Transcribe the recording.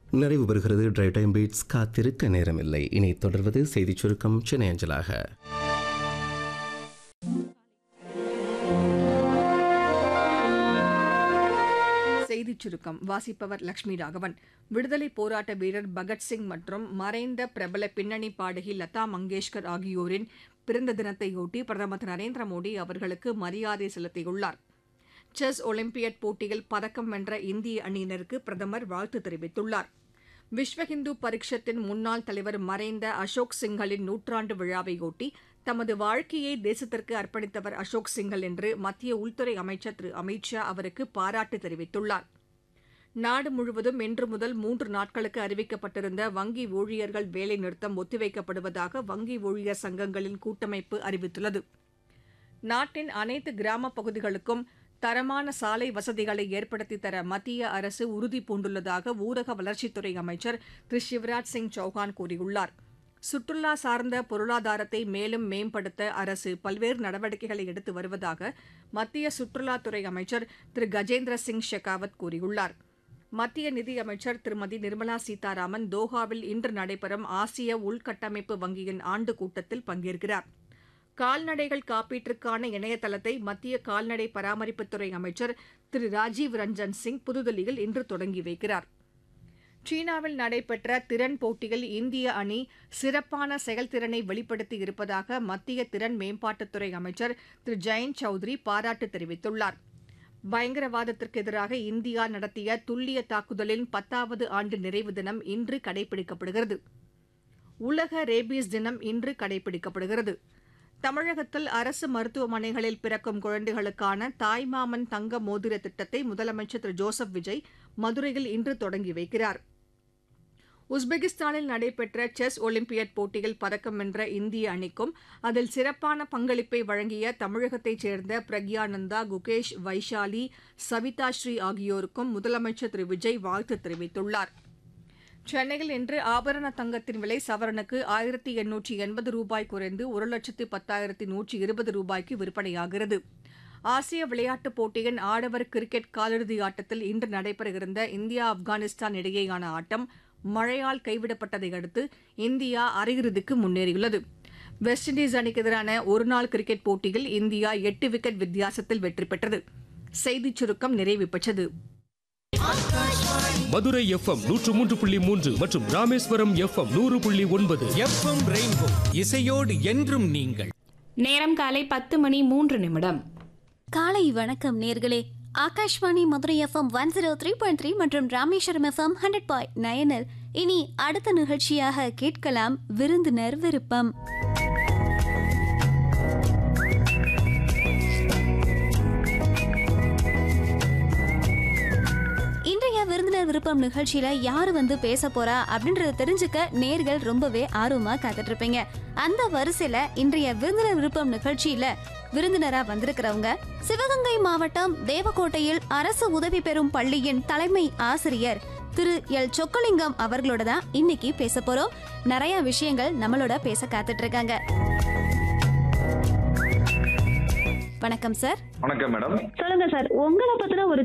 நிறைவு பெறுகிறது try time beats காத்திருக்க நேரமில்லை இனி தொடர்வது செய்திச் சுருக்கம் சென்னை அஞ்சலாக செய்திச் சுருக்கம் வாசிப்பவர் லட்சுமி ராகவன் விடுதலை போராட்ட வீரர் பகத்சிங் மற்றும் மறைந்த பிரபல பின்னணி பாடகி லதா மங்கேஷ்கர் ஆகியோரின் பிறந்த தினத்தையொட்டி பிரதமர் திரு நரேந்திர மோடி அவர்களுக்கு மரியாதை செலுத்தியுள்ளார் செஸ் ஒலிம்பியட் போட்டியில் பதக்கம் வென்ற இந்திய அணியினருக்கு பிரதமர் வாழ்த்து தெரிவித்துள்ளார் விஸ்வ இந்து பரிஷத்தின் முன்னாள் தலைவர் மறைந்த அசோக் சிங்கலின் நூற்றாண்டு விழாவையொட்டி தமது வாழ்க்கையை தேசத்திற்கு அர்ப்பணித்தவர் அசோக் சிங்கல் என்று மத்திய உள்துறை அமைச்சர் திரு அமித் ஷா அவருக்கு பாராட்டு தெரிவித்துள்ளார் நாடு முழுவதும் இன்று முதல் மூன்று நாட்களுக்கு அறிவிக்கப்பட்டிருந்த வங்கி ஊழியர்கள் வேலை நிறுத்தம் ஒத்திவைக்கப்படுவதாக வங்கி ஊழியர் சங்கங்களின் கூட்டமைப்பு அறிவித்துள்ளது நாட்டின் அனைத்து கிராமப் பகுதிகளுக்கும் தரமான சாலை வசதிகளை ஏற்படுத்தித் தர மத்திய அரசு உறுதி பூண்டுள்ளதாக ஊரக வளர்ச்சித்துறை அமைச்சர் திரு சிவராஜ் சிங் சௌஹான் கூறியுள்ளார் சுற்றுலா சார்ந்த பொருளாதாரத்தை மேலும் மேம்படுத்த அரசு பல்வேறு நடவடிக்கைகளை எடுத்து வருவதாக மத்திய சுற்றுலாத்துறை அமைச்சர் திரு கஜேந்திர சிங் ஷெகாவத் கூறியுள்ளார் மத்திய நிதியமைச்சர் திருமதி நிர்மலா சீதாராமன் தோஹாவில் இன்று நடைபெறும் ஆசிய உள்கட்டமைப்பு வங்கியின் ஆண்டு கூட்டத்தில் பங்கேற்கிறார் கால்நடைகள் காப்பீட்டிற்கான இணையதளத்தை மத்திய கால்நடை பராமரிப்புத்துறை அமைச்சர் திரு ராஜீவ் ரஞ்சன் சிங் புதுதில்லியில் இன்று தொடங்கி வைக்கிறார் சீனாவில் நடைபெற்ற திறன் போட்டியில் இந்திய அணி சிறப்பான செயல்திறனை வெளிப்படுத்தி இருப்பதாக மத்திய திறன் மேம்பாட்டுத்துறை அமைச்சர் திரு ஜெயந்த் சௌத்ரி பாராட்டு தெரிவித்துள்ளார் பயங்கரவாதத்திற்கு எதிராக இந்தியா நடத்திய துல்லிய தாக்குதலின் பத்தாவது ஆண்டு நிறைவு தினம் இன்று கடைபிடிக்கப்படுகிறது உலக ரேபீஸ் தினம் இன்று கடைபிடிக்கப்படுகிறது தமிழகத்தில் அரசு மருத்துவமனைகளில் பிறக்கும் குழந்தைகளுக்கான தாய்மாமன் தங்க மோதிர திட்டத்தை முதலமைச்சர் திரு ஜோசப் விஜய் மதுரையில் இன்று தொடங்கி வைக்கிறார் உஸ்பெகிஸ்தானில் நடைபெற்ற செஸ் ஒலிம்பியட் போட்டியில் பதக்கம் வென்ற இந்திய அணிக்கும் அதில் சிறப்பான பங்களிப்பை வழங்கிய தமிழகத்தைச் சேர்ந்த பிரக்யானந்தா குகேஷ் வைஷாலி சவிதா ஸ்ரீ ஆகியோருக்கும் முதலமைச்சர் திரு விஜய் வாழ்த்து தெரிவித்துள்ளார் சென்னையில் இன்று ஆபரண தங்கத்தின் விலை சவரனுக்கு ஆயிரத்தி எண்ணூற்றி எண்பது ரூபாய் குறைந்து ஒரு லட்சத்து பத்தாயிரத்தி நூற்றி இருபது ரூபாய்க்கு விற்பனையாகிறது ஆசிய விளையாட்டுப் போட்டியின் ஆடவர் கிரிக்கெட் காலிறுதி ஆட்டத்தில் இன்று நடைபெறவிருந்த இந்தியா ஆப்கானிஸ்தான் இடையேயான ஆட்டம் மழையால் கைவிடப்பட்டதை அடுத்து இந்தியா அரையிறுதிக்கு முன்னேறியுள்ளது வெஸ்ட் இண்டீஸ் அணிக்கு எதிரான ஒருநாள் கிரிக்கெட் போட்டியில் இந்தியா எட்டு விக்கெட் வித்தியாசத்தில் வெற்றி பெற்றது செய்திச் சுருக்கம் நிறைவு பெற்றது மதுரை எஃப்எம் நூற்று மூன்று புள்ளி மூன்று மற்றும் ராமேஸ்வரம் எஃப்எம் நூறு புள்ளி ஒன்பது எஃப்எம் ரெயின்போ இசையோடு என்றும் நீங்கள் நேரம் காலை பத்து மணி மூன்று நிமிடம் காலை வணக்கம் நேர்களே Akashvani Madurai FM one zero three point three மற்றும் ராமேஸ்வரம் எஃப்எம் ஹண்ட்ரட் பாயிண்ட் நயனில் இனி அடுத்த நிகழ்ச்சியாக கேட்கலாம் விருந்தினர் விருப்பம் இன்றைய விருந்தினர் விருப்பம் நிகழ்ச்சியில யாரு வந்து பேச போறா அப்படின்றத தெரிஞ்சுக்க நேர்கள் ரொம்பவே ஆர்வமா காத்துட்டு இருப்பீங்க அந்த வரிசையில இன்றைய விருந்தினர் விருப்பம் நிகழ்ச்சியில விருந்தினரா வந்திருக்கிறவங்க சிவகங்கை மாவட்டம் தேவக்கோட்டையில் அரசு உதவி பெறும் பள்ளியின் தலைமை ஆசிரியர் திரு எல் சொக்கலிங்கம் அவர்களோட தான் இன்னைக்கு பேச போறோம் நிறைய விஷயங்கள் நம்மளோட பேச காத்துட்டு இருக்காங்க வணக்கம் சார் வணக்கம் மேடம் சொல்லுங்க சார் உங்களை பத்தின ஒரு